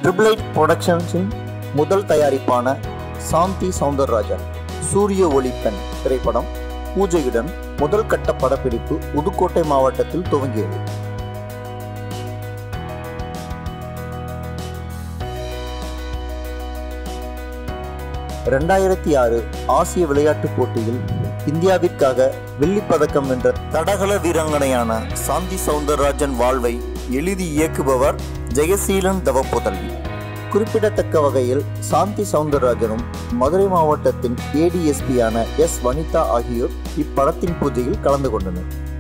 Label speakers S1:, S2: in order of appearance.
S1: triple eight புரொடக்ஷன்ஸின் முதல் தயாரிப்பான சாந்தி சவுந்தரராஜன் சூரிய ஒளிப்பெண் திரைப்படம் பூஜையுடன் முதல் கட்ட படப்பிடிப்பு புதுக்கோட்டை மாவட்டத்தில் துவங்கியது ரெண்டாயிரத்தி ஆறு ஆசிய விளையாட்டுப் போட்டியில் இந்தியாவிற்காக வெள்ளிப் பதக்கம் வென்ற தடகள வீராங்கனையான சாந்தி சவுந்தரராஜன் வாழ்வை எழுதி இயக்குபவர் ஜெயசீலன் தவப்புதல்வி குறிப்பிடத்தக்க வகையில் சாந்தி சவுந்தரராஜனும் மதுரை மாவட்டத்தின் ஏடிஎஸ்பியான எஸ் வனிதா ஆகியோர் இப்படத்தின் பூஜையில் கலந்து கொண்டனர்